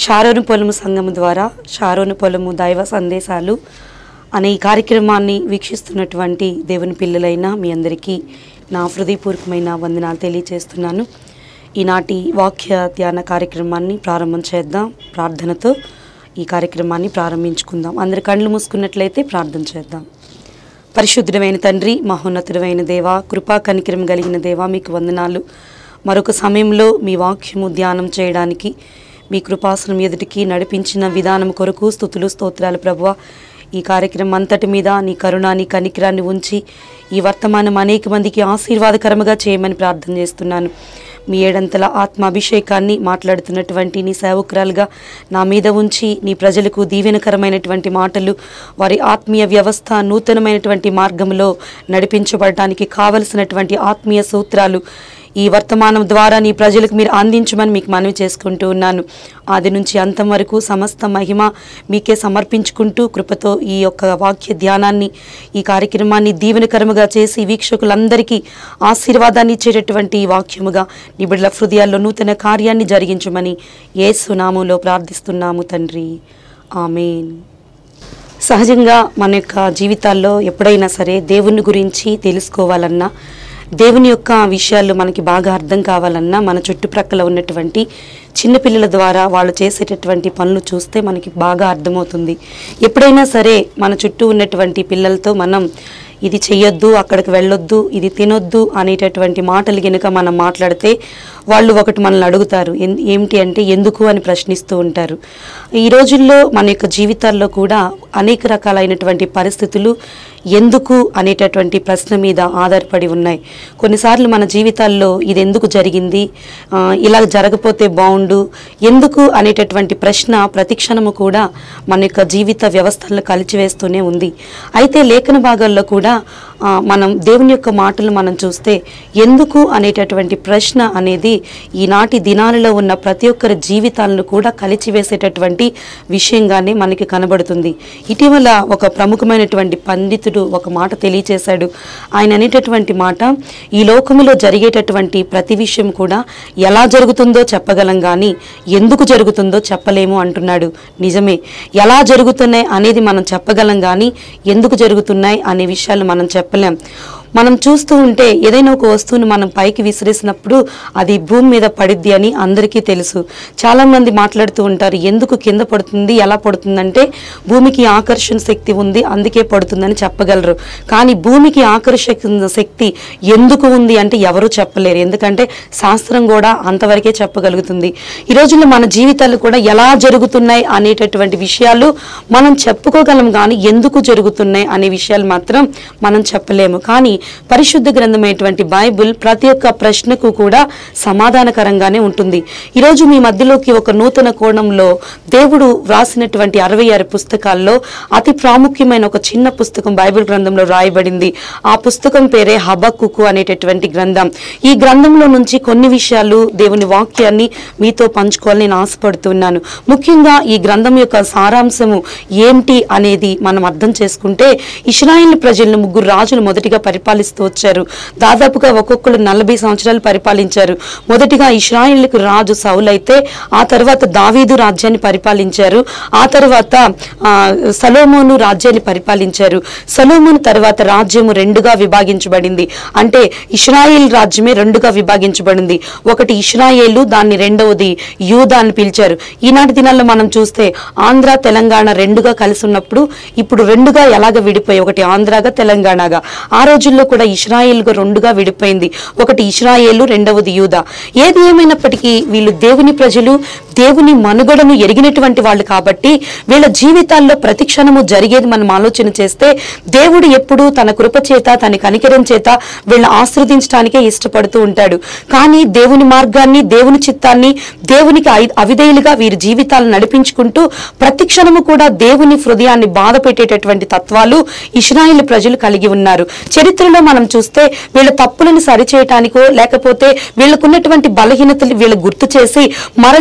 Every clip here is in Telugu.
షారోను పొలము సంఘము ద్వారా షారోను పొలము దైవ సందేశాలు అనే ఈ కార్యక్రమాన్ని వీక్షిస్తున్నటువంటి దేవుని పిల్లలైన మీ అందరికీ నా హృదయపూర్వకమైన వందనాలు తెలియజేస్తున్నాను ఈనాటి వాక్య ధ్యాన కార్యక్రమాన్ని ప్రారంభం చేద్దాం ప్రార్థనతో ఈ కార్యక్రమాన్ని ప్రారంభించుకుందాం అందరి కళ్ళు మూసుకున్నట్లయితే ప్రార్థన చేద్దాం పరిశుద్ధుడమైన తండ్రి మహోన్నతుడమైన దేవ కృపా కనికరం కలిగిన దేవ మీకు వందనాలు మరొక సమయంలో మీ వాక్యము ధ్యానం చేయడానికి మీ కృపాసనం ఎదుటికి నడిపించిన విధానం కొరకు స్థుతులు స్తోత్రాలు ప్రభువ ఈ కార్యక్రమం అంతటి మీద నీ కరుణ నీ కనికరాన్ని ఉంచి ఈ వర్తమానం అనేక మందికి ఆశీర్వాదకరముగా చేయమని ప్రార్థన చేస్తున్నాను మీ ఏడంతల ఆత్మాభిషేకాన్ని మాట్లాడుతున్నటువంటి నీ సేవకురాలుగా నా మీద ఉంచి నీ ప్రజలకు దీవెనకరమైనటువంటి మాటలు వారి ఆత్మీయ వ్యవస్థ నూతనమైనటువంటి మార్గంలో నడిపించబడటానికి కావలసినటువంటి ఆత్మీయ సూత్రాలు ఈ వర్తమానం ద్వారా నీ ప్రజలకు మీరు అందించమని మీకు మనవి చేసుకుంటూ ఉన్నాను ఆది నుంచి అంతం వరకు సమస్త మహిమ మీకే సమర్పించుకుంటూ కృపతో ఈ యొక్క వాక్య ధ్యానాన్ని ఈ కార్యక్రమాన్ని దీవెనకరముగా చేసి వీక్షకులందరికీ ఆశీర్వాదాన్ని ఇచ్చేటటువంటి ఈ వాక్యముగా నీ బిడ్డల హృదయాల్లో నూతన కార్యాన్ని జరిగించమని యేసు నామంలో ప్రార్థిస్తున్నాము తండ్రి ఆమెన్ సహజంగా మన యొక్క జీవితాల్లో ఎప్పుడైనా సరే దేవుని గురించి తెలుసుకోవాలన్నా దేవుని యొక్క విషయాలు మనకి బాగా అర్థం కావాలన్నా మన చుట్టుప్రక్కల ఉన్నటువంటి చిన్నపిల్లల ద్వారా వాళ్ళు చేసేటటువంటి పనులు చూస్తే మనకి బాగా అర్థమవుతుంది ఎప్పుడైనా సరే మన చుట్టూ ఉన్నటువంటి పిల్లలతో మనం ఇది చెయ్యొద్దు అక్కడికి వెళ్ళొద్దు ఇది తినొద్దు అనేటటువంటి మాటలు గనుక మనం మాట్లాడితే వాళ్ళు ఒకటి మనల్ని అడుగుతారు ఎన్- ఏమిటి అంటే ఎందుకు అని ప్రశ్నిస్తూ ఉంటారు ఈ రోజుల్లో మన యొక్క జీవితాల్లో కూడా అనేక రకాలైనటువంటి పరిస్థితులు ఎందుకు అనేటటువంటి ప్రశ్న మీద ఆధారపడి ఉన్నాయి కొన్నిసార్లు మన జీవితాల్లో ఇది ఎందుకు జరిగింది ఆ, ఇలా జరగపోతే బాగుండు ఎందుకు అనేటటువంటి ప్రశ్న ప్రతిక్షణము కూడా మన యొక్క జీవిత వ్యవస్థలను కలిచివేస్తూనే ఉంది అయితే లేఖన భాగాల్లో కూడా ఆ, మనం దేవుని యొక్క మాటలు మనం చూస్తే ఎందుకు అనేటటువంటి ప్రశ్న అనేది ఈనాటి దినాలలో ఉన్న ప్రతి ఒక్కరి జీవితాలను కూడా కలిచివేసేటటువంటి విషయంగానే మనకి కనబడుతుంది ఇటీవల ఒక ప్రముఖమైనటువంటి పండితుడు ఒక మాట తెలియచేశాడు ఆయన అనేటటువంటి మాట ఈ లోకములో జరిగేటటువంటి ప్రతి విషయం కూడా ఎలా జరుగుతుందో చెప్పగలం కానీ ఎందుకు జరుగుతుందో చెప్పలేము అంటున్నాడు నిజమే ఎలా జరుగుతున్నాయి అనేది మనం చెప్పగలం కానీ ఎందుకు జరుగుతున్నాయి అనే విషయాలు మనం చెప్పలేం మనం చూస్తూ ఉంటే ఏదైనా ఒక వస్తువును మనం పైకి విసిరేసినప్పుడు అది భూమి మీద పడిద్ది అని అందరికీ తెలుసు చాలా మంది మాట్లాడుతూ ఉంటారు ఎందుకు కింద పడుతుంది ఎలా పడుతుందంటే భూమికి ఆకర్షణ శక్తి ఉంది అందుకే పడుతుందని చెప్పగలరు కానీ భూమికి ఆకర్షణ శక్తి ఎందుకు ఉంది అంటే ఎవరు చెప్పలేరు ఎందుకంటే శాస్త్రం కూడా అంతవరకే చెప్పగలుగుతుంది ఈ రోజుల్లో మన జీవితాలు కూడా ఎలా జరుగుతున్నాయి అనేటటువంటి విషయాలు మనం చెప్పుకోగలం కానీ ఎందుకు జరుగుతున్నాయి అనే విషయాలు మాత్రం మనం చెప్పలేము కానీ పరిశుద్ధ గ్రంథమైనటువంటి బైబిల్ ప్రతి ఒక్క ప్రశ్నకు కూడా సమాధానకరంగానే ఉంటుంది ఈరోజు మీ మధ్యలోకి ఒక నూతన కోణంలో దేవుడు వ్రాసినటువంటి అరవై ఆరు పుస్తకాల్లో అతి ప్రాముఖ్యమైన ఒక చిన్న పుస్తకం బైబిల్ గ్రంథంలో రాయబడింది ఆ పుస్తకం పేరే హబక్కుకు అనేటటువంటి గ్రంథం ఈ గ్రంథంలో నుంచి కొన్ని విషయాలు దేవుని వాక్యాన్ని మీతో పంచుకోవాలని నేను ఆశపడుతున్నాను ముఖ్యంగా ఈ గ్రంథం యొక్క సారాంశము ఏంటి అనేది మనం అర్థం చేసుకుంటే ఇస్రాయేల్ ప్రజలను ముగ్గురు రాజులు మొదటిగా పరిపాలిస్తూ వచ్చారు దాదాపుగా ఒక్కొక్కరు నలభై సంవత్సరాలు పరిపాలించారు మొదటిగా ఇస్రాయేళ్లకు రాజు సౌలు అయితే ఆ తర్వాత దావీదు రాజ్యాన్ని పరిపాలించారు ఆ తర్వాత ఆ, సలోమోను రాజ్యాన్ని పరిపాలించారు సలోమోను తర్వాత రాజ్యము రెండుగా విభాగించబడింది అంటే ఇస్రాయేల్ రాజ్యమే రెండుగా విభాగించబడింది ఒకటి ఇస్రాయేలు దాన్ని రెండవది యూదా అని పిలిచారు ఈనాటి దినాల్లో మనం చూస్తే ఆంధ్ర తెలంగాణ రెండుగా కలిసి ఉన్నప్పుడు ఇప్పుడు రెండుగా ఎలాగ విడిపోయి ఒకటి ఆంధ్రాగా తెలంగాణగా ఆ రోజుల్లో కూడా ఇస్రాయేల్గా రెండుగా విడిపోయింది ఒకటి ఇస్రాయేలు రెండవది యూదా ఏది ఏమైనప్పటికీ వీళ్ళు దేవుని ప్రజలు దేవుని మనుగడను ఎరిగినటువంటి వాళ్ళు కాబట్టి వీళ్ళ జీవితాల్లో ప్రతి క్షణము జరిగేది మనం ఆలోచన చేస్తే దేవుడు ఎప్పుడూ తన కృప చేత తన కనికరం చేత వీళ్ళ ఆశ్రదించడానికే ఇష్టపడుతూ ఉంటాడు కానీ దేవుని మార్గాన్ని దేవుని చిత్తాన్ని దేవునికి ఐ- అవిధేయులుగా వీరి జీవితాలను నడిపించుకుంటూ ప్రతి క్షణము కూడా దేవుని హృదయాన్ని బాధ పెట్టేటటువంటి తత్వాలు ఇస్రాయేల్ ప్రజలు కలిగి ఉన్నారు చరిత్రలో మనం చూస్తే వీళ్ళ తప్పులను సరిచేయటానికో లేకపోతే వీళ్ళకున్నటువంటి బలహీనతలు వీళ్ళు గుర్తు చేసి మరలా దేవుని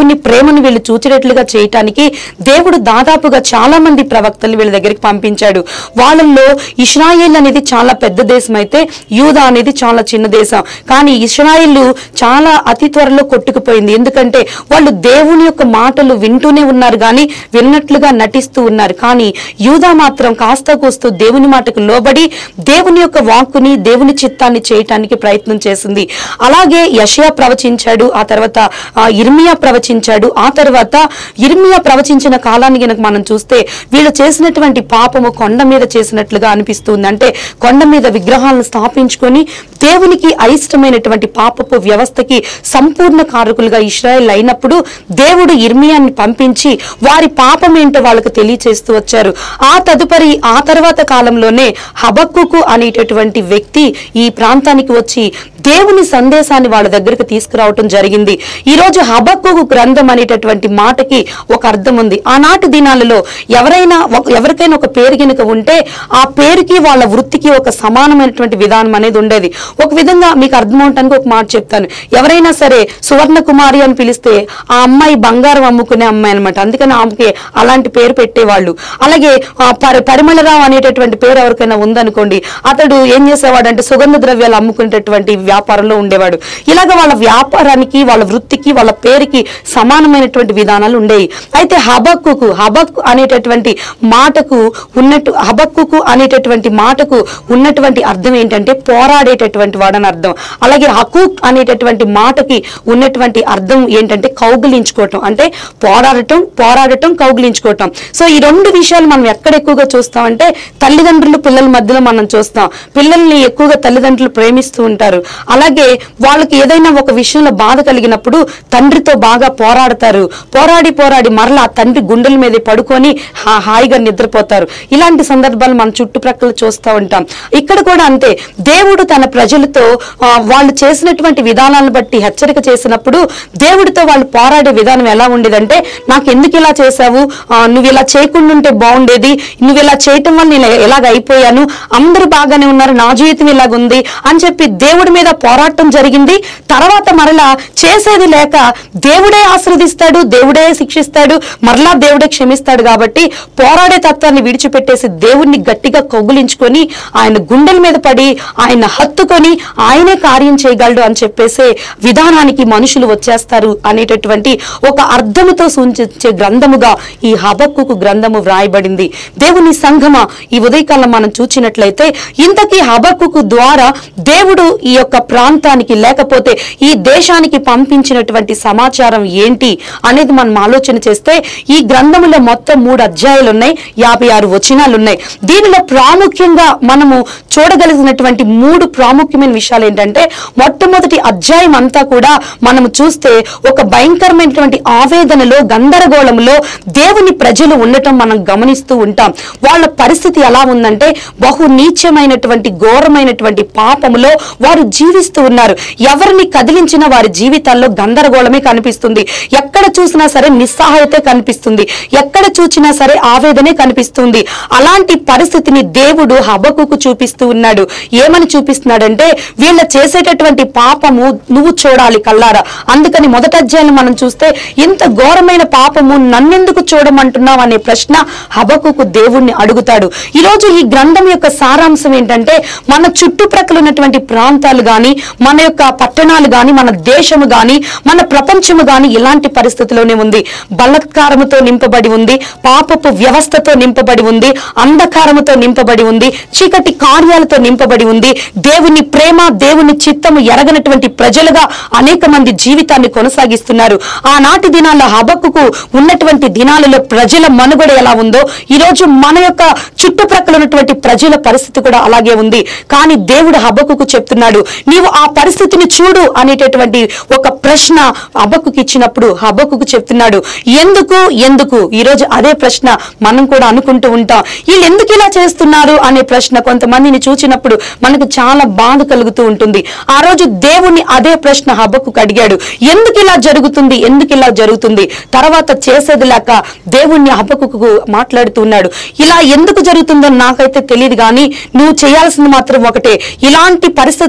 దేవుని ప్రేమను వీళ్ళు చూచేటట్లుగా చేయటానికి దేవుడు దాదాపుగా చాలా మంది ప్రవక్తలు వీళ్ళ దగ్గరికి పంపించాడు వాళ్ళల్లో ఇస్రాయేల్ అనేది చాలా పెద్ద దేశం అయితే యూదా అనేది చాలా చిన్న దేశం కానీ ఇస్రాయేల్ చాలా అతి త్వరలో కొట్టుకుపోయింది ఎందుకంటే వాళ్ళు దేవుని యొక్క మాటలు వింటూనే ఉన్నారు కానీ విన్నట్లుగా నటిస్తూ ఉన్నారు కానీ యూదా మాత్రం కాస్త కూస్తూ దేవుని మాటకు లోబడి దేవుని యొక్క వాక్కుని దేవుని చిత్తాన్ని చేయటానికి ప్రయత్నం చేసింది అలాగే యషయా ప్రవచించాడు ఆ తర్వాత ఆ, ఇర్మియా ప్రవచించాడు ఆ తర్వాత ఇర్మియా ప్రవచించిన కాలాన్ని గనక మనం చూస్తే వీళ్ళు చేసినటువంటి పాపము కొండ మీద చేసినట్లుగా అనిపిస్తుంది అంటే కొండ మీద విగ్రహాలను స్థాపించుకొని దేవునికి అయిష్టమైనటువంటి పాపపు వ్యవస్థకి సంపూర్ణ కారకులుగా ఇస్రాయల్ అయినప్పుడు దేవుడు ఇర్మియాన్ని పంపించి వారి పాపం ఏంటో వాళ్ళకు తెలియచేస్తూ వచ్చారు ఆ తదుపరి ఆ తర్వాత కాలంలోనే హబక్కుకు అనేటటువంటి వ్యక్తి ఈ ప్రాంతానికి వచ్చి దేవుని సందేశాన్ని వాళ్ళ దగ్గరకు తీసుకురావటం జరిగింది ఈ రోజు హబక్కుకు గ్రంథం అనేటటువంటి మాటకి ఒక అర్థం ఉంది ఆనాటి దినాలలో ఎవరైనా ఒక- ఎవరికైనా ఒక పేరు గనుక ఉంటే ఆ పేరుకి వాళ్ళ వృత్తికి ఒక సమానమైనటువంటి విధానం అనేది ఉండేది ఒక విధంగా మీకు అర్థమవటానికి ఒక మాట చెప్తాను ఎవరైనా సరే సువర్ణ కుమారి అని పిలిస్తే ఆ అమ్మాయి బంగారం అమ్ముకునే అమ్మాయి అనమాట అందుకని ఆమెకి అలాంటి పేరు పెట్టేవాళ్ళు అలాగే ఆ పరి పరిమళరావు అనేటటువంటి పేరు ఎవరికైనా ఉందనుకోండి అతడు ఏం చేసేవాడంటే సుగంధ ద్రవ్యాలు అమ్ముకునేటటువంటి వ్యాపారంలో ఉండేవాడు ఇలాగ వాళ్ళ వ్యాపారానికి వాళ్ళ వృత్తికి వాళ్ళ పేరుకి సమానమైనటువంటి విధానాలు ఉండేవి అయితే హబక్కుకు హబక్ అనేటటువంటి మాటకు ఉన్నట్టు హబక్కుకు అనేటటువంటి మాటకు ఉన్నటువంటి అర్థం ఏంటంటే పోరాడేటటువంటి వాడని అర్థం అలాగే హకూక్ అనేటటువంటి మాటకి ఉన్నటువంటి అర్థం ఏంటంటే కౌగిలించుకోవటం అంటే పోరాడటం పోరాడటం కౌగిలించుకోవటం సో ఈ రెండు విషయాలు మనం ఎక్కడ ఎక్కువగా చూస్తామంటే తల్లిదండ్రులు పిల్లల మధ్యలో మనం చూస్తాం పిల్లల్ని ఎక్కువగా తల్లిదండ్రులు ప్రేమిస్తూ ఉంటారు అలాగే వాళ్ళకి ఏదైనా ఒక విషయంలో బాధ కలిగినప్పుడు తండ్రితో బాగా పోరాడతారు పోరాడి పోరాడి మరలా ఆ తండ్రి గుండెల మీద పడుకొని హా- హాయిగా నిద్రపోతారు ఇలాంటి సందర్భాలు మన చుట్టుప్రక్కల చూస్తూ ఉంటాం ఇక్కడ కూడా అంతే దేవుడు తన ప్రజలతో ఆ, వాళ్ళు చేసినటువంటి విధానాలను బట్టి హెచ్చరిక చేసినప్పుడు దేవుడితో వాళ్ళు పోరాడే విధానం ఎలా ఉండేదంటే నాకు ఎందుకు ఇలా చేశావు ఆ, నువ్వు ఇలా చేయకుండా ఉంటే బాగుండేది నువ్వు ఇలా చేయటం వల్ల నేను ఎలాగ అయిపోయాను అందరూ బాగానే ఉన్నారు నా జీవితం ఇలాగుంది అని చెప్పి దేవుడి మీద పోరాటం జరిగింది తర్వాత మరలా చేసేది లేక దేవుడే ఆశ్రదిస్తాడు దేవుడే శిక్షిస్తాడు మరలా దేవుడే క్షమిస్తాడు కాబట్టి పోరాడే తత్వాన్ని విడిచిపెట్టేసి దేవుణ్ణి గట్టిగా కౌగులించుకొని ఆయన గుండెల మీద పడి ఆయన హత్తుకొని ఆయనే కార్యం చేయగలడు అని చెప్పేసే విధానానికి మనుషులు వచ్చేస్తారు అనేటటువంటి ఒక అర్థముతో సూచించే గ్రంథముగా ఈ హబక్కుకు గ్రంథము వ్రాయబడింది దేవుని సంఘమ ఈ ఉదయకాలం మనం చూచినట్లయితే ఇంతకీ హబక్కుకు ద్వారా దేవుడు ఈ యొక్క ప్రాంతానికి లేకపోతే ఈ దేశానికి పంపించినటువంటి సమాచారం ఏంటి అనేది మనం ఆలోచన చేస్తే ఈ గ్రంథములో మొత్తం మూడు అధ్యాయాలు ఉన్నాయి యాభై ఆరు వచనాలు ఉన్నాయి దీనిలో ప్రాముఖ్యంగా మనము చూడగలిగినటువంటి మూడు ప్రాముఖ్యమైన విషయాలు ఏంటంటే మొట్టమొదటి అధ్యాయం అంతా కూడా మనము చూస్తే ఒక భయంకరమైనటువంటి ఆవేదనలో గందరగోళంలో దేవుని ప్రజలు ఉండటం మనం గమనిస్తూ ఉంటాం వాళ్ళ పరిస్థితి ఎలా ఉందంటే బహు నీచమైనటువంటి ఘోరమైనటువంటి పాపములో వారు జీవిస్తూ ఉన్నారు ఎవరిని కదిలించిన వారి జీవితాల్లో గందరగోళమే కనిపిస్తుంది ఎక్కడ చూసినా సరే నిస్సహాయత కనిపిస్తుంది ఎక్కడ చూసినా సరే ఆవేదనే కనిపిస్తుంది అలాంటి పరిస్థితిని దేవుడు హబకుకు చూపిస్తూ ఉన్నాడు ఏమని చూపిస్తున్నాడంటే వీళ్ళ చేసేటటువంటి పాపము నువ్వు చూడాలి కల్లారా అందుకని మొదటి అధ్యాయం మనం చూస్తే ఇంత ఘోరమైన పాపము నన్నెందుకు చూడమంటున్నావు అనే ప్రశ్న హబకుకు దేవుణ్ణి అడుగుతాడు ఈరోజు ఈ గ్రంథం యొక్క సారాంశం ఏంటంటే మన చుట్టుప్రక్కల ఉన్నటువంటి ప్రాంతాలు గాని మన యొక్క పట్టణాలు గాని మన దేశము గాని మన ప్రపంచము గాని ఇలాంటి పరిస్థితిలోనే ఉంది బలత్కారముతో నింపబడి ఉంది పాపపు వ్యవస్థతో నింపబడి ఉంది అంధకారముతో నింపబడి ఉంది చీకటి కార్యాలతో నింపబడి ఉంది దేవుని ప్రేమ దేవుని చిత్తము ఎరగనటువంటి ప్రజలుగా అనేక మంది జీవితాన్ని కొనసాగిస్తున్నారు ఆనాటి దినాల్లో హబక్కుకు ఉన్నటువంటి దినాలలో ప్రజల మనుగడ ఎలా ఉందో ఈ రోజు మన యొక్క చుట్టుప్రక్కల ఉన్నటువంటి ప్రజల పరిస్థితి కూడా అలాగే ఉంది కానీ దేవుడు హబక్కుకు చెప్తున్నాడు నీవు ఆ పరిస్థితిని చూడు అనేటటువంటి ఒక ప్రశ్న హబక్కుకి ఇచ్చినప్పుడు హబక్కుకు చెప్తున్నాడు ఎందుకు ఎందుకు ఈ రోజు అదే ప్రశ్న మనం కూడా అనుకుంటూ ఉంటాం వీళ్ళు ఎందుకు ఇలా చేస్తున్నారు అనే ప్రశ్న కొంతమందిని చూచినప్పుడు మనకు చాలా బాధ కలుగుతూ ఉంటుంది ఆ రోజు దేవుణ్ణి అదే ప్రశ్న హబక్కుకు అడిగాడు ఎందుకు ఇలా జరుగుతుంది ఎందుకు ఇలా జరుగుతుంది తర్వాత చేసేది లేక దేవుణ్ణి హబక్కుకు మాట్లాడుతున్నాడు ఇలా ఎందుకు జరుగుతుందో నాకైతే తెలియదు కానీ నువ్వు చేయాల్సింది మాత్రం ఒకటే ఇలాంటి పరిస్థితుల్లో ఉన్న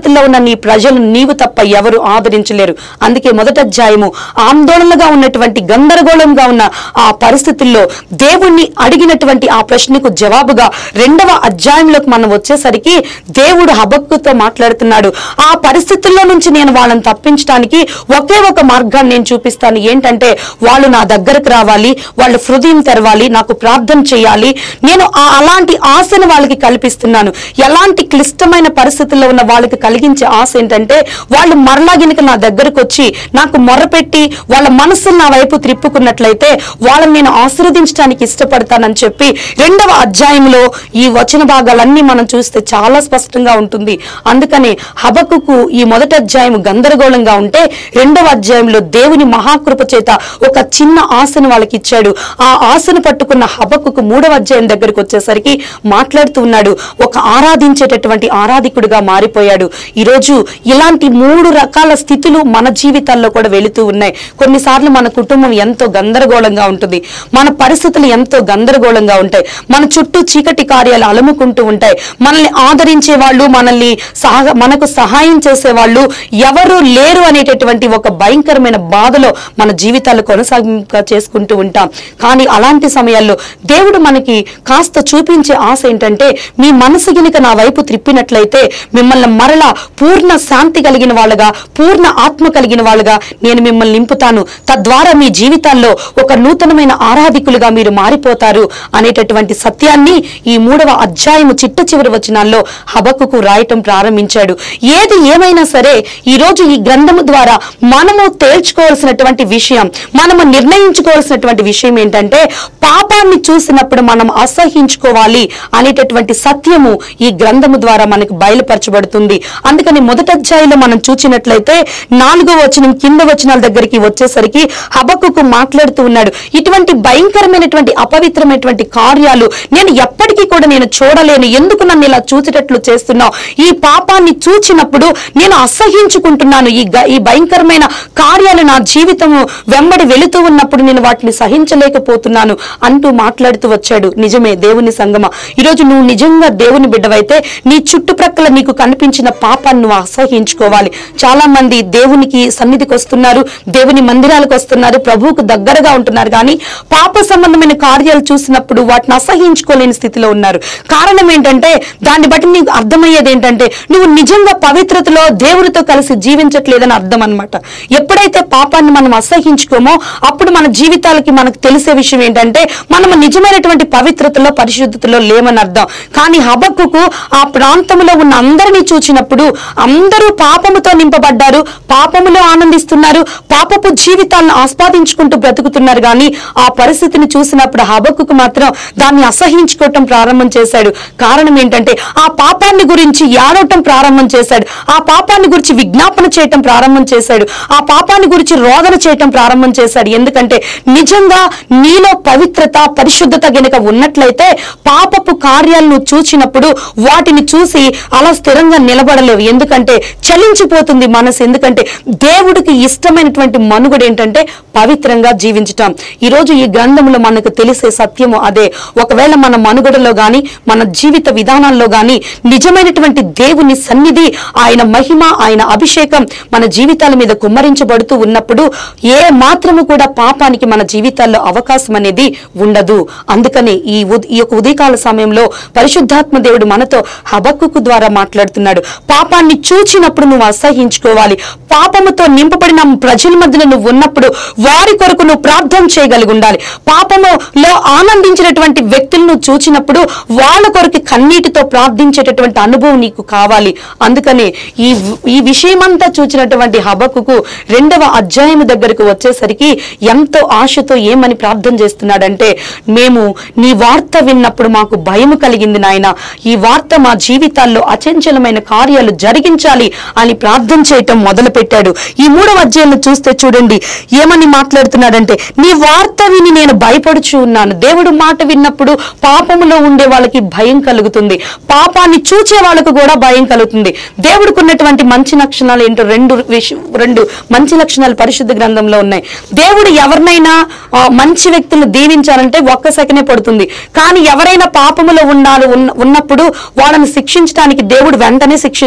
నీ ప్రజలు నీవు తప్ప ఎవరు ఆదరించలేరు అందుకే మొదట అధ్యాయము ఆందోళనగా ఉన్నటువంటి గందరగోళంగా ఉన్న ఆ పరిస్థితుల్లో దేవుణ్ణి అడిగినటువంటి ఆ ప్రశ్నకు జవాబుగా రెండవ అధ్యాయంలోకి మనం వచ్చేసరికి దేవుడు హబక్కుతో మాట్లాడుతున్నాడు ఆ పరిస్థితుల్లో నుంచి నేను వాళ్ళని తప్పించడానికి ఒకే ఒక మార్గాన్ని నేను చూపిస్తాను ఏంటంటే వాళ్ళు నా దగ్గరకు రావాలి వాళ్ళ హృదయం తెరవాలి నాకు ప్రార్థన చేయాలి నేను ఆ అలాంటి ఆశను వాళ్ళకి కల్పిస్తున్నాను ఎలాంటి క్లిష్టమైన పరిస్థితుల్లో ఉన్న వాళ్ళకి కలిగించే ఆశ ఏంటంటే వాళ్ళు మరలా గినక నా దగ్గరకు వచ్చి నాకు మొర్రపెట్టి వాళ్ళ మనసును నా వైపు త్రిప్పుకున్నట్లయితే వాళ్ళని నేను ఆశీర్వదించడానికి ఇష్టపడతానని చెప్పి రెండవ అధ్యాయంలో ఈ వచన భాగాలన్నీ మనం చూస్తే చాలా స్పష్టంగా ఉంటుంది అందుకని హబకుకు ఈ మొదటి అధ్యాయం గందరగోళంగా ఉంటే రెండవ అధ్యాయంలో దేవుని మహాకృప చేత ఒక చిన్న ఆశను వాళ్ళకి ఇచ్చాడు ఆ ఆశను పట్టుకున్న హబకుకు మూడవ అధ్యాయం దగ్గరకు వచ్చేసరికి మాట్లాడుతూ ఉన్నాడు ఒక ఆరాధించేటటువంటి ఆరాధికుడిగా మారిపోయాడు ఈరోజు ఇలాంటి మూడు రకాల స్థితులు మన జీవితాల్లో కూడా వెళుతూ ఉన్నాయి కొన్నిసార్లు మన కుటుంబం ఎంతో గందరగోళంగా ఉంటుంది మన పరిస్థితులు ఎంతో గందరగోళంగా ఉంటాయి మన చుట్టూ చీకటి కార్యాలు అలుముకుంటూ ఉంటాయి మనల్ని ఆదరించే వాళ్ళు మనల్ని సహ మనకు సహాయం చేసే వాళ్ళు ఎవరు లేరు అనేటటువంటి ఒక భయంకరమైన బాధలో మన జీవితాలు కొనసాగింప చేసుకుంటూ ఉంటాం కానీ అలాంటి సమయాల్లో దేవుడు మనకి కాస్త చూపించే ఆశ ఏంటంటే మీ మనసు గినక నా వైపు త్రిప్పినట్లయితే మిమ్మల్ని మరలా పూర్ణ శాంతి కలిగిన వాళ్ళగా పూర్ణ ఆత్మ కలిగిన వాళ్ళగా నేను మిమ్మల్ని నింపుతాను తద్వారా మీ జీవితాల్లో ఒక నూతనమైన ఆరాధికులుగా మీరు మారిపోతారు అనేటటువంటి సత్యాన్ని ఈ మూడవ అధ్యాయము చిట్ట చివరి వచనాల్లో హబకుకు రాయటం ప్రారంభించాడు ఏది ఏమైనా సరే ఈ రోజు ఈ గ్రంథము ద్వారా మనము తేల్చుకోవాల్సినటువంటి విషయం మనము నిర్ణయించుకోవాల్సినటువంటి విషయం ఏంటంటే పాపాన్ని చూసినప్పుడు మనం అసహించుకోవాలి అనేటటువంటి సత్యము ఈ గ్రంథము ద్వారా మనకు బయలుపరచబడుతుంది అందుకని మొదటి అధ్యాయంలో మనం చూచినట్లయితే నాలుగో వచనం కింద వచనాల దగ్గరికి వచ్చేసరికి హబక్కుకు మాట్లాడుతూ ఉన్నాడు ఇటువంటి భయంకరమైనటువంటి అపవిత్రమైనటువంటి కార్యాలు నేను ఎప్పటికీ కూడా నేను చూడలేను ఎందుకు నన్ను ఇలా చూసేటట్లు చేస్తున్నావు ఈ పాపాన్ని చూచినప్పుడు నేను అసహించుకుంటున్నాను ఈ గ- ఈ భయంకరమైన కార్యాలు నా జీవితము వెంబడి వెళుతూ ఉన్నప్పుడు నేను వాటిని సహించలేకపోతున్నాను అంటూ మాట్లాడుతూ వచ్చాడు నిజమే దేవుని సంగమ ఈరోజు నువ్వు నిజంగా దేవుని బిడ్డవైతే నీ చుట్టుప్రక్కల నీకు కనిపించిన పాపాన్ని నువ్వు అసహించుకోవాలి చాలా మంది దేవునికి సన్నిధికి వస్తున్నారు దేవుని మందిరాలకు వస్తున్నారు ప్రభువుకు దగ్గరగా ఉంటున్నారు కానీ పాప సంబంధమైన కార్యాలు చూసినప్పుడు వాటిని అసహించుకోలేని స్థితిలో ఉన్నారు కారణం ఏంటంటే దాన్ని బట్టి నీకు అర్థమయ్యేది ఏంటంటే నువ్వు నిజంగా పవిత్రతలో దేవునితో కలిసి జీవించట్లేదని అర్థం అన్నమాట ఎప్పుడైతే పాపాన్ని మనం అసహించుకోమో అప్పుడు మన జీవితాలకి మనకు తెలిసే విషయం ఏంటంటే మనము నిజమైనటువంటి పవిత్రతలో పరిశుద్ధతలో లేమని అర్థం కానీ హబక్కుకు ఆ ప్రాంతంలో ఉన్న అందరినీ చూచినప్పుడు అందరూ పాపముతో నింపబడ్డారు పాపములో ఆనందిస్తున్నారు పాపపు జీవితాలను ఆస్వాదించుకుంటూ బ్రతుకుతున్నారు కానీ ఆ పరిస్థితిని చూసినప్పుడు హబక్కుకు మాత్రం దాన్ని అసహించుకోవటం ప్రారంభం చేశాడు కారణం ఏంటంటే ఆ పాపాన్ని గురించి ఏడవటం ప్రారంభం చేశాడు ఆ పాపాన్ని గురించి విజ్ఞాపన చేయటం ప్రారంభం చేశాడు ఆ పాపాన్ని గురించి రోదన చేయటం ప్రారంభం చేశాడు ఎందుకంటే నిజంగా నీలో పవిత్రత పరిశుద్ధత గనుక ఉన్నట్లయితే పాపపు కార్యాలను చూచినప్పుడు వాటిని చూసి అలా స్థిరంగా నిలబడలేవు ఎందుకంటే చలించిపోతుంది మనసు ఎందుకంటే దేవుడికి ఇష్టమైనటువంటి మనుగడ ఏంటంటే పవిత్రంగా జీవించటం ఈరోజు ఈ గ్రంథంలో మనకు తెలిసే సత్యము అదే ఒకవేళ మన మనుగడలో గాని మన జీవిత విధానాల్లో గాని నిజమైనటువంటి దేవుని సన్నిధి ఆయన మహిమ ఆయన అభిషేకం మన జీవితాల మీద కుమ్మరించబడుతూ ఉన్నప్పుడు ఏ మాత్రము కూడా పాపానికి మన జీవితాల్లో అవకాశం అనేది ఉండదు అందుకని ఈ ఉద్- ఈ యొక్క ఉదయకాల సమయంలో పరిశుద్ధాత్మ దేవుడు మనతో హబక్కుకు ద్వారా మాట్లాడుతున్నాడు పాపాన్ని చూచినప్పుడు నువ్వు అసహించుకోవాలి పాపముతో నింపబడిన ప్రజల మధ్యన నువ్వు ఉన్నప్పుడు వారి కొరకు నువ్వు ప్రార్థన చేయగలిగి ఉండాలి పాపములో ఆనందించినటువంటి వ్యక్తులను చూచినప్పుడు వాళ్ళ కొరకు కన్నీటితో ప్రార్థించేటటువంటి అనుభవం నీకు కావాలి అందుకని ఈ ఈ విషయమంతా చూచినటువంటి హబకుకు రెండవ అధ్యాయం దగ్గరకు వచ్చేసరికి ఎంతో ఆశతో ఏమని ప్రార్థన చేస్తున్నాడంటే మేము నీ వార్త విన్నప్పుడు మాకు భయము కలిగింది నాయన ఈ వార్త మా జీవితాల్లో అచంచలమైన కార్యాలు జరిగించాలి అని ప్రార్థన చేయటం మొదలు పెట్టాడు ఈ మూడవ అధ్యాయంలో చూస్తే చూడండి ఏమని మాట్లాడుతున్నాడంటే నీ వార్త విని నేను భయపడుచు ఉన్నాను దేవుడు మాట విన్నప్పుడు పాపములో ఉండే వాళ్ళకి భయం కలుగుతుంది పాపాన్ని చూచే వాళ్ళకు కూడా భయం కలుగుతుంది దేవుడికి ఉన్నటువంటి మంచి లక్షణాలు ఏంటో రెండు విష- రెండు మంచి లక్షణాలు పరిశుద్ధ గ్రంథంలో ఉన్నాయి దేవుడు ఎవరినైనా ఆ, మంచి వ్యక్తులను దీవించాలంటే ఒక్క సెకనే పడుతుంది కానీ ఎవరైనా పాపములో ఉన్నారు ఉన్న- ఉన్నప్పుడు వాళ్ళని శిక్షించడానికి దేవుడు వెంటనే శిక్షించడు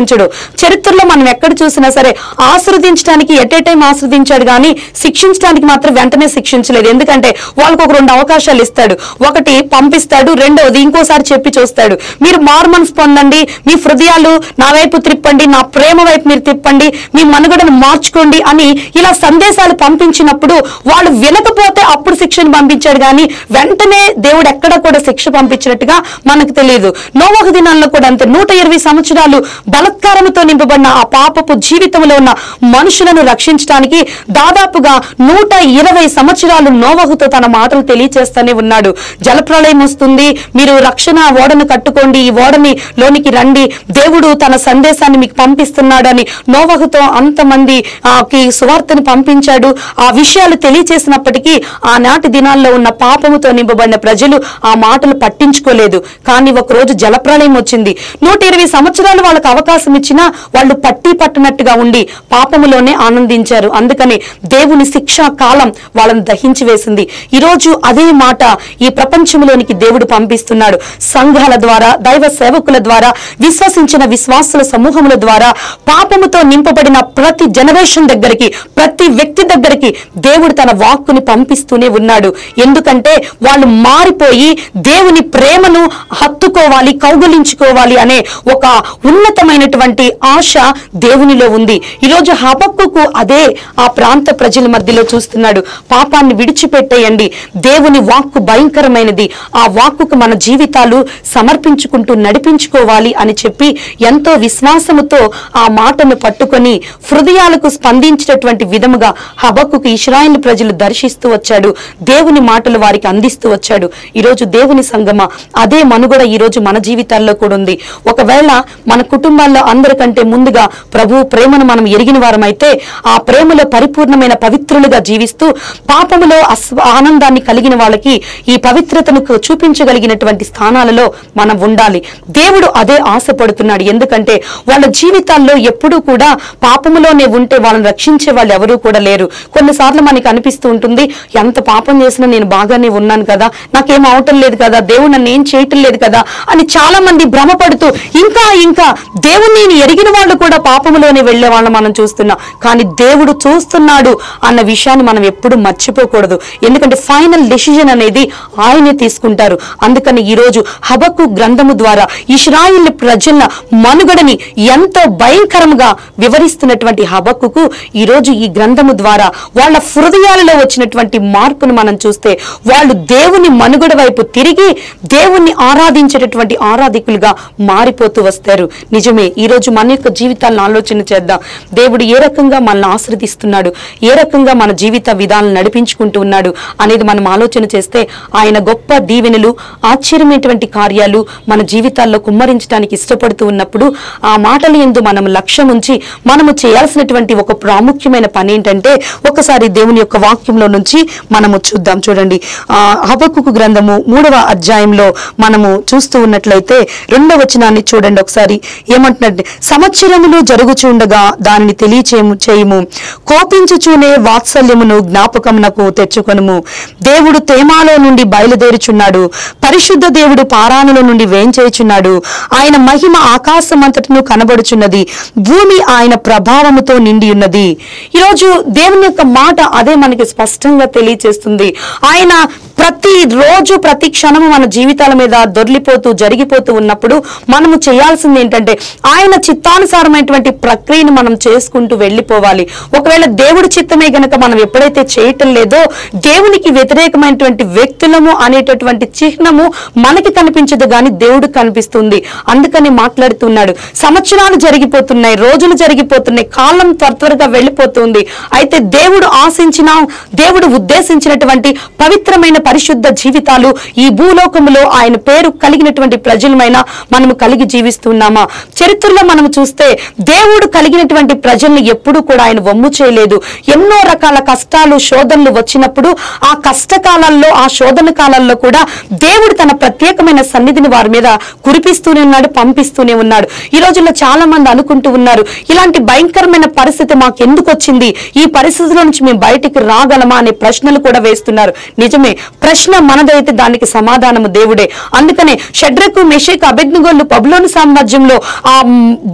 చరిత్రలో మనం ఎక్కడ చూసినా సరే ఆశ్రదించడానికి ఎట్ ఏ టైం ఆశ్రదించాడు కానీ శిక్షించడానికి మాత్రం వెంటనే శిక్షించలేదు ఎందుకంటే వాళ్ళకు ఒక రెండు అవకాశాలు ఇస్తాడు ఒకటి పంపిస్తాడు రెండవది ఇంకోసారి చెప్పి చూస్తాడు మీరు మారు మనసు పొందండి మీ హృదయాలు నా వైపు త్రిప్పండి నా ప్రేమ వైపు మీరు తిప్పండి మీ మనుగడను మార్చుకోండి అని ఇలా సందేశాలు పంపించినప్పుడు వాళ్ళు వినకపోతే అప్పుడు శిక్షను పంపించాడు కానీ వెంటనే దేవుడు ఎక్కడ కూడా శిక్ష పంపించినట్టుగా మనకు తెలియదు నోవహ దినాల్లో కూడా అంతే నూట ఇరవై సంవత్సరాలు బలత్కారంతో నింపబడిన ఆ పాపపు జీవితంలో ఉన్న మనుషులను రక్షించడానికి దాదాపుగా నూట ఇరవై సంవత్సరాలు నోవహుతో తన మాటలు తెలియచేస్తూనే ఉన్నాడు జలప్రళయం వస్తుంది మీరు రక్షణ ఓడను కట్టుకోండి ఈ ఓడని లోనికి రండి దేవుడు తన సందేశాన్ని మీకు పంపిస్తున్నాడని నోవహుతో అంతమంది ఆ, కి సువార్తని పంపించాడు ఆ విషయాలు తెలియచేసినప్పటికీ ఆనాటి దినాల్లో ఉన్న పాపముతో నింపబడిన ప్రజలు ఆ మాటలు పట్టించుకోలేదు కానీ ఒకరోజు జలప్రళయం వచ్చింది నూట ఇరవై సంవత్సరాలు వాళ్ళకి అవకాశం ఇచ్చినా వాళ్ళు పట్టి పట్టనట్టుగా ఉండి పాపములోనే ఆనందించారు అందుకని దేవుని శిక్షా కాలం వాళ్ళని దహించి వేసింది ఈరోజు అదే మాట ఈ ప్రపంచంలోనికి దేవుడు పంపిస్తున్నాడు సంఘాల ద్వారా దైవ సేవకుల ద్వారా విశ్వసించిన విశ్వాసుల సమూహముల ద్వారా పాపముతో నింపబడిన ప్రతి జనరేషన్ దగ్గరికి ప్రతి వ్యక్తి దగ్గరికి దేవుడు తన వాక్కుని పంపిస్తూనే ఉన్నాడు ఎందుకంటే వాళ్ళు మారిపోయి దేవుని ప్రేమను హత్తుకోవాలి కౌగులించుకోవాలి అనే ఒక ఉన్నతమైనటువంటి ఆశ దేవునిలో ఉంది ఈరోజు హబక్కుకు అదే ఆ ప్రాంత ప్రజల మధ్యలో చూస్తున్నాడు పాపాన్ని విడిచిపెట్టేయండి దేవుని వాక్కు భయంకరమైనది ఆ వాక్కుకు మన జీవితాలు సమర్పించుకుంటూ నడిపించుకోవాలి అని చెప్పి ఎంతో విశ్వాసముతో ఆ మాటను పట్టుకొని హృదయాలకు స్పందించినటువంటి విధముగా హబక్కుకు ఇస్రాయేల్ ప్రజలు దర్శిస్తూ వచ్చాడు దేవుని మాటలు వారికి అందిస్తూ వచ్చాడు ఈరోజు దేవుని సంగమ అదే మనుగడ ఈ రోజు మన జీవితాల్లో కూడా ఉంది ఒకవేళ మన కుటుంబాల్లో అందరికంటే ముందుగా ప్రభు ప్రేమను మనం ఎరిగిన వారమైతే ఆ ప్రేమలో పరిపూర్ణమైన పవిత్రులుగా జీవిస్తూ పాపములో అస్వ ఆనందాన్ని కలిగిన వాళ్ళకి ఈ పవిత్రతను కు- చూపించగలిగినటువంటి స్థానాలలో మనం ఉండాలి దేవుడు అదే ఆశపడుతున్నాడు ఎందుకంటే వాళ్ళ జీవితాల్లో ఎప్పుడూ కూడా పాపములోనే ఉంటే వాళ్ళని రక్షించే వాళ్ళు ఎవరూ కూడా లేరు కొన్నిసార్లు మనకి అనిపిస్తూ ఉంటుంది ఎంత పాపం చేసినా నేను బాగానే ఉన్నాను కదా నాకేం అవటం లేదు కదా దేవుడు నన్ను ఏం చేయటం లేదు కదా అని చాలా మంది భ్రమపడుతూ ఇంకా ఇంకా దేవుణ్ణి ఎరిగిన వాళ్ళు కూడా పాపములోనే వెళ్లే వాళ్ళని మనం చూస్తున్నాం కానీ దేవుడు చూస్తున్నాడు అన్న విషయాన్ని మనం ఎప్పుడు మర్చిపోకూడదు ఎందుకంటే ఫైనల్ డెసిజన్ అనేది ఆయనే తీసుకుంటారు అందుకని ఈ రోజు హబక్కు గ్రంథము ద్వారా ఇస్రాయిల్ ప్రజల మనుగడని ఎంతో భయంకరంగా వివరిస్తున్నటువంటి హబక్కుకు ఈ రోజు ఈ గ్రంథము ద్వారా వాళ్ళ హృదయాలలో వచ్చినటువంటి మార్పును మనం చూస్తే వాళ్ళు దేవుని మనుగడ వైపు తిరిగి దేవుణ్ణి ఆరాధించేటటువంటి ఆరాధికులుగా మారిపోతూ వస్తారు నిజమే ఈ రోజు మన యొక్క జీవితాలను ఆలోచన చేద్దాం దేవుడు ఏ రకంగా మనల్ని ఆశ్రదిస్తున్నాడు ఏ రకంగా మన జీవిత విధానం నడిపించుకుంటూ ఉన్నాడు అనేది మనం ఆలోచన చేస్తే ఆయన గొప్ప దీవెనలు ఆశ్చర్యమైనటువంటి కార్యాలు మన జీవితాల్లో కుమ్మరించడానికి ఇష్టపడుతూ ఉన్నప్పుడు ఆ మాటల ఎందు మనం లక్ష్యం ఉంచి మనము చేయాల్సినటువంటి ఒక ప్రాముఖ్యమైన పని ఏంటంటే ఒకసారి దేవుని యొక్క వాక్యంలో నుంచి మనము చూద్దాం చూడండి ఆ హబక్కుకు గ్రంథము మూడవ అధ్యాయంలో మనము చూస్తూ ఉన్నట్లయితే రెండవ వచనాన్ని చూడండి ఒకసారి ఏమంటున్నట్టు సంవత్సరములు జరుగుచుండగా దానిని తెలియచేయము చేయము కోపించుచూనే వాత్సల్యమును జ్ఞాపకమునకు తెచ్చుకొనుము దేవుడు తేమాలో నుండి బయలుదేరుచున్నాడు పరిశుద్ధ దేవుడు పారాణుల నుండి వేంచేయుచున్నాడు ఆయన మహిమ ఆకాశమంతటను కనబడుచున్నది భూమి ఆయన ప్రభావముతో నిండి ఉన్నది ఈరోజు దేవుని యొక్క మాట అదే మనకి స్పష్టంగా తెలియచేస్తుంది ఆయన ప్రతి రోజు ప్రతి క్షణము మన జీవితాల మీద దొర్లిపోతూ జరిగిపోతూ ఉన్నప్పుడు మనము చేయాల్సింది ఏంటంటే ఆయన చిత్తానుసారమైనటువంటి ప్రక్రియను మనం చేసుకుంటూ వెళ్ళిపోవాలి ఒకవేళ దేవుడి చిత్తమే గనక మనం ఎప్పుడైతే చేయటం లేదో దేవునికి వ్యతిరేకమైనటువంటి వ్యక్తులము అనేటటువంటి చిహ్నము మనకి కనిపించదు కానీ దేవుడు కనిపిస్తుంది అందుకని మాట్లాడుతున్నాడు సంవత్సరాలు జరిగిపోతున్నాయి రోజులు జరిగిపోతున్నాయి కాలం త్వర త్వరగా వెళ్ళిపోతుంది అయితే దేవుడు ఆశించిన దేవుడు ఉద్దేశించినటువంటి పవిత్రమైన పరిశుద్ధ జీవితాలు ఈ భూలోకములో ఆయన పేరు కలిగినటువంటి ప్రజలమైన మనము కలిగి జీవిస్తున్నామా చరిత్రలో మనం చూస్తే దేవుడు కలిగినటువంటి ప్రజల్ని ఎప్పుడూ కూడా ఆయన వమ్ము చేయలేదు ఎన్నో రకాల కష్టాలు శోధనలు వచ్చినప్పుడు ఆ కష్టకాలాల్లో ఆ శోధన కాలాల్లో కూడా దేవుడు తన ప్రత్యేకమైన సన్నిధిని వారి మీద కురిపిస్తూనే ఉన్నాడు పంపిస్తూనే ఉన్నాడు ఈ రోజుల్లో చాలా మంది అనుకుంటూ ఉన్నారు ఇలాంటి భయంకరమైన పరిస్థితి మాకు ఎందుకు వచ్చింది ఈ పరిస్థితిలో నుంచి మేము బయటికి రాగలమా అనే ప్రశ్నలు కూడా వేస్తున్నారు నిజమే ప్రశ్న మనదైతే దానికి సమాధానము దేవుడే అందుకనే షడ్రకు మెషేక్ అభిజ్ఞగోళ్ళు పబులోని సామ్రాజ్యంలో ఆ మ్,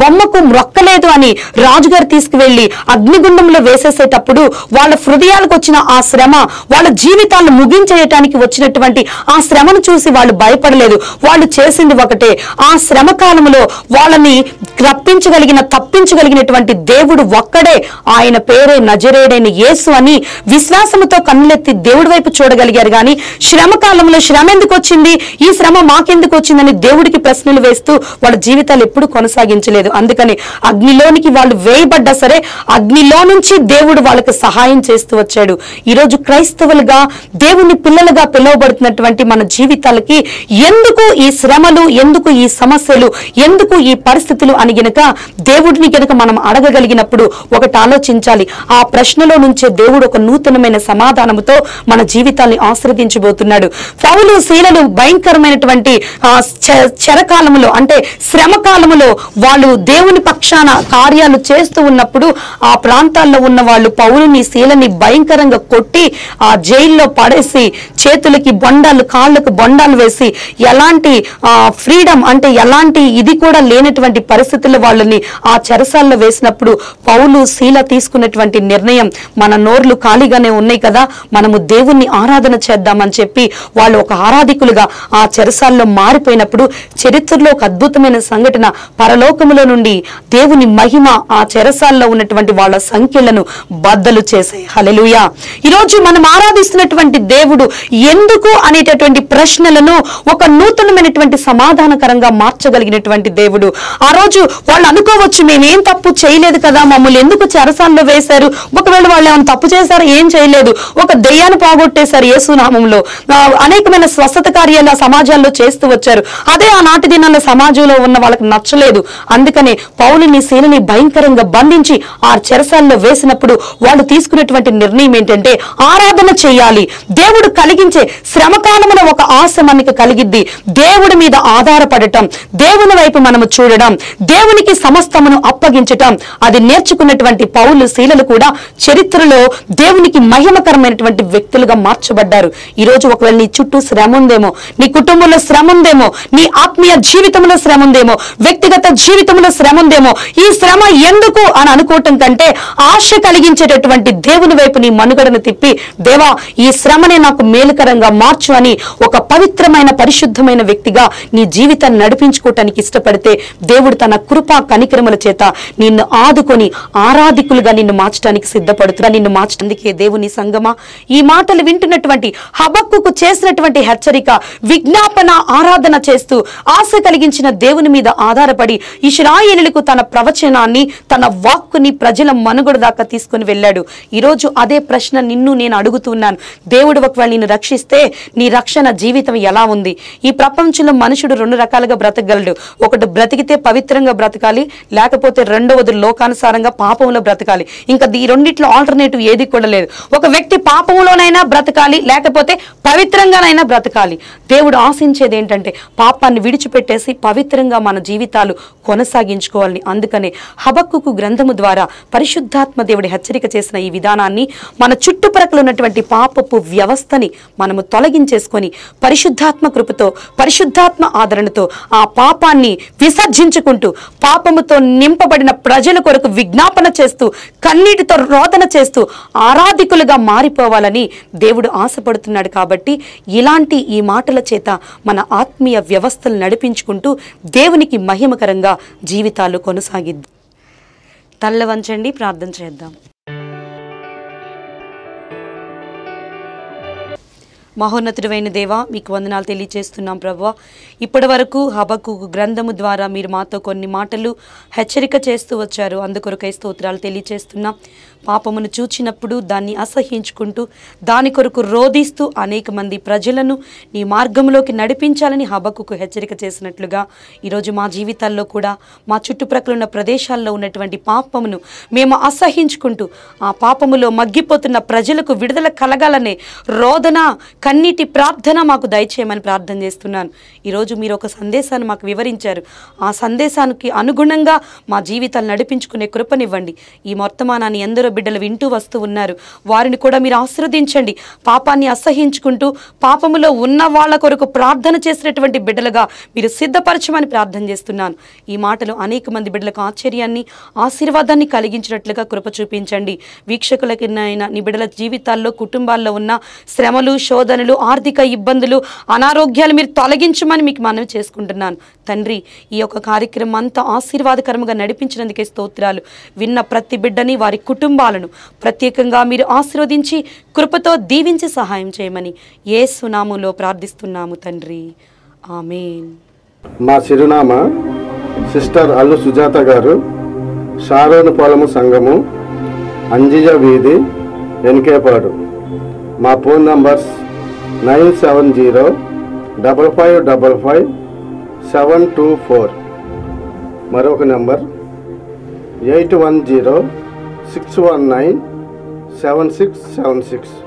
బొమ్మకు మ్రొక్కలేదు అని రాజుగారు తీసుకువెళ్లి అగ్నిగుండంలో వేసేసేటప్పుడు వాళ్ళ హృదయాలకు వచ్చిన ఆ శ్రమ వాళ్ళ జీవితాలను ముగించేయటానికి వచ్చినటువంటి ఆ శ్రమను చూసి వాళ్ళు భయపడలేదు వాళ్ళు చేసింది ఒకటే ఆ శ్రమ కాలంలో వాళ్ళని రప్పించగలిగిన తప్పించగలిగినటువంటి దేవుడు ఒక్కడే ఆయన పేరే నజరేడైన యేసు అని విశ్వాసముతో కన్నులెత్తి దేవుడి వైపు చూడగలిగారు కానీ శ్రమ కాలంలో శ్రమ ఎందుకు వచ్చింది ఈ శ్రమ మాకెందుకు వచ్చిందని దేవుడికి ప్రశ్నలు వేస్తూ వాళ్ళ జీవితాలు ఎప్పుడు కొనసాగించలేదు అందుకని అగ్నిలోనికి వాళ్ళు వేయబడ్డా సరే అగ్నిలో నుంచి దేవుడు వాళ్ళకి సహాయం చేస్తూ వచ్చాడు ఈరోజు క్రైస్తవులుగా దేవుని పిల్లలుగా పిలువబడుతున్నటువంటి మన జీవితాలకి ఎందుకు ఈ శ్రమలు ఎందుకు ఈ సమస్యలు ఎందుకు ఈ పరిస్థితులు అని గనక దేవుడిని గనక మనం అడగగలిగినప్పుడు ఒకటి ఆలోచించాలి ఆ ప్రశ్నలో నుంచే దేవుడు ఒక నూతనమైన సమాధానముతో మన జీవితాన్ని ఆశ్రదించబోతున్నాడు పౌలు శీలలు భయంకరమైనటువంటి ఆ చ- చెరకాలములో అంటే శ్రమ కాలములో వాళ్ళు దేవుని పక్షాన కార్యాలు చేస్తూ ఉన్నప్పుడు ఆ ప్రాంతాల్లో ఉన్న వాళ్ళు పౌలుని శీలని భయంకరంగా కొట్టి ఆ జైల్లో పడేసి చేతులకి బొండాలు కాళ్ళకు బొండాలు వేసి ఎలాంటి ఫ్రీడమ్ అంటే ఎలాంటి ఇది కూడా లేనటువంటి పరిస్థితుల్లో వాళ్ళని ఆ చెరసాల్లో వేసినప్పుడు పౌలు శీల తీసుకున్నటువంటి నిర్ణయం మన నోర్లు ఖాళీగానే ఉన్నాయి కదా మనము దేవుణ్ణి ఆరాధన చేద్దామని చెప్పి వాళ్ళు ఒక ఆరాధికులుగా ఆ చెరసాల్లో మారిపోయినప్పుడు చరిత్రలో ఒక అద్భుతమైన సంఘటన పరలోకములో నుండి దేవుని మహిమ ఆ చెరసాల్లో ఉన్నటువంటి వాళ్ళ సంఖ్యలను బద్దలు చేసాయి హల్లెలూయా ఈరోజు మనం ఆరాధిస్తున్నటువంటి దేవుడు ఎందుకు అనేటటువంటి ప్రశ్నలను ఒక నూతనమైనటువంటి సమాధానకరంగా మార్చగలిగినటువంటి దేవుడు ఆ రోజు వాళ్ళు అనుకోవచ్చు మేమేం తప్పు చేయలేదు కదా మమ్మల్ని ఎందుకు చెరసాల్లో వేశారు ఒకవేళ వాళ్ళు ఏమైనా తప్పు చేశారు ఏం చేయలేదు ఒక దెయ్యాన్ని పోగొట్టేశారు యేసునామంలో ఆ, అనేకమైన స్వస్థత కార్యాలు ఆ సమాజాల్లో చేస్తూ వచ్చారు అదే ఆనాటి దినాల్లో సమాజంలో ఉన్న వాళ్ళకి నచ్చలేదు అందుకనే పౌలుని శీలని భయంకరంగా బంధించి ఆ చెరసాల్లో వేసినప్పుడు వాళ్ళు తీసుకున్నటువంటి నిర్ణయం ఏంటంటే ఆరాధన చేయాలి దేవుడు కలిగించే శ్రమకాలమున ఒక ఆశ మనకి కలిగిద్ది దేవుడి మీద ఆధారపడటం దేవుని వైపు మనము చూడడం దేవునికి సమస్తమును అప్పగించటం అది నేర్చుకున్నటువంటి పౌలు శీలలు కూడా చరిత్రలో దేవునికి మహిమకరమైనటువంటి వ్యక్తులుగా మార్చబడ్డారు ఈ రోజు ఒకవేళ నీ చుట్టూ శ్రమ ఉందేమో నీ కుటుంబంలో శ్రమ ఉందేమో నీ ఆత్మీయ జీవితంలో శ్రమ ఉందేమో వ్యక్తిగత జీవితంలో శ్రమ ఉందేమో ఈ శ్రమ ఎందుకు అని అనుకోవటం కంటే ఆశ కలిగించేటటువంటి దేవుని వైపు నీ మనుగడను తిప్పి దేవా ఈ శ్రమనే నాకు మేలుకరంగా మార్చు అని ఒక పవిత్రమైన పరిశుద్ధమైన వ్యక్తిగా నీ జీవితాన్ని నడిపించుకోవటానికి ఇష్టపడితే దేవుడు తన కృపా కనికరముల చేత నిన్ను ఆదుకొని ఆరాధికులుగా నిన్ను మార్చడానికి సిద్ధపడుతున్నా నిన్ను మార్చడానికి దేవుని సంగమా ఈ మాటలు వింటున్నటువంటి హబక్కుకు చేసినటువంటి హెచ్చరిక విజ్ఞాపన ఆరాధన చేస్తూ ఆశ కలిగించిన దేవుని మీద ఆధారపడి ఇస్రాయేలులకు తన ప్రవచనాన్ని తన వాక్కుని ప్రజల మనుగడ దాకా తీసుకుని వెళ్ళాడు ఈరోజు అదే ప్రశ్న నిన్ను నేను అడుగుతున్నాను దేవుడు ఒకవేళ నిన్ను రక్షిస్తే నీ రక్షణ జీవితం ఎలా ఉంది ఈ ప్రపంచంలో మనుషుడు రెండు రకాలుగా బ్రతకగలడు ఒకటి బ్రతికితే పవిత్రంగా బ్రతకాలి లేకపోతే రెండవది లోకానుసారంగా పాపంలో బ్రతకాలి ఇంకా ఈ రెండిట్లో ఆల్టర్నేటివ్ ఏది కూడా లేదు ఒక వ్యక్తి పాపంలోనైనా బ్రతకాలి లేకపోతే పవిత్రంగానైనా బ్రతకాలి దేవుడు ఆశించేది ఏంటంటే పాపాన్ని విడిచిపెట్టేసి పవిత్రంగా మన జీవితాలు కొనసాగించుకోవాలని అందుకనే హబక్కుకు గ్రంథము ద్వారా పరిశుద్ధాత్మ దేవుడి హెచ్చరిక చేసిన ఈ విధానాన్ని మన చుట్టుప్రక్కల ఉన్నటువంటి పాపపు వ్యవస్థని మనము తొలగించేసుకొని పరిశుద్ధాత్మ కృపతో పరిశుద్ధాత్మ ఆదరణతో ఆ పాపాన్ని విసర్జించుకుంటూ పాపముతో నింపబడిన ప్రజల కొరకు విజ్ఞాపన చేస్తూ కన్నీటితో రోదన చేస్తూ ఆరాధికులుగా మారిపోవాలని దేవుడు ఆశపడుతున్నాడు కాబట్టి ఇలాంటి ఈ మాటల చేత మన ఆత్మీయ వ్యవస్థలు నడిపించుకుంటూ దేవునికి మహిమకరంగా జీవితాలు కొనసాగిద్దాం తల్ల వంచండి ప్రార్థన చేద్దాం మహోన్నతుడైన దేవా మీకు వందనాలు తెలియజేస్తున్నాం ప్రభు ఇప్పటి వరకు హబకు గ్రంథము ద్వారా మీరు మాతో కొన్ని మాటలు హెచ్చరిక చేస్తూ వచ్చారు అందుకొరకై స్తోత్రాలు తెలియజేస్తున్నాం పాపమును చూచినప్పుడు దాన్ని అసహించుకుంటూ దాని కొరకు రోధిస్తూ అనేక మంది ప్రజలను నీ మార్గంలోకి నడిపించాలని హబకుకు హెచ్చరిక చేసినట్లుగా ఈరోజు మా జీవితాల్లో కూడా మా చుట్టుప్రక్కల ఉన్న ప్రదేశాల్లో ఉన్నటువంటి పాపమును మేము అసహించుకుంటూ ఆ పాపములో మగ్గిపోతున్న ప్రజలకు విడుదల కలగాలనే రోదన కన్నీటి ప్రార్థన మాకు దయచేయమని ప్రార్థన చేస్తున్నాను ఈరోజు మీరు ఒక సందేశాన్ని మాకు వివరించారు ఆ సందేశానికి అనుగుణంగా మా జీవితాలు నడిపించుకునే కృపనివ్వండి ఈ వర్తమానాన్ని ఎందరో బిడ్డలు వింటూ వస్తూ ఉన్నారు వారిని కూడా మీరు ఆశీర్వదించండి పాపాన్ని అసహించుకుంటూ పాపములో ఉన్న వాళ్ళ కొరకు ప్రార్థన చేసినటువంటి బిడ్డలుగా మీరు సిద్ధపరచమని ప్రార్థన చేస్తున్నాను ఈ మాటలు అనేక మంది బిడ్డలకు ఆశ్చర్యాన్ని ఆశీర్వాదాన్ని కలిగించినట్లుగా కృప చూపించండి వీక్షకులకినైనా నీ బిడ్డల జీవితాల్లో కుటుంబాల్లో ఉన్న శ్రమలు శోధనలు ఆర్థిక ఇబ్బందులు అనారోగ్యాలు మీరు తొలగించమని మీకు మనవి చేసుకుంటున్నాను తండ్రి ఈ యొక్క కార్యక్రమం అంతా ఆశీర్వాదకరంగా నడిపించినందుకే స్తోత్రాలు విన్న ప్రతి బిడ్డని వారి కుటుంబాలను ప్రత్యేకంగా మీరు ఆశీర్వదించి కృపతో దీవించి సహాయం చేయమని ఏ సునాములో ప్రార్థిస్తున్నాము తండ్రి ఆమెన్ మా చిరునామా సిస్టర్ అల్లు సుజాత గారు షారోను పొలము సంఘము అంజిజ వీధి ఎన్కేపాడు మా phone numbers nine seven zero double five double five seven two four మరొక number eight one zero six one nine seven six seven six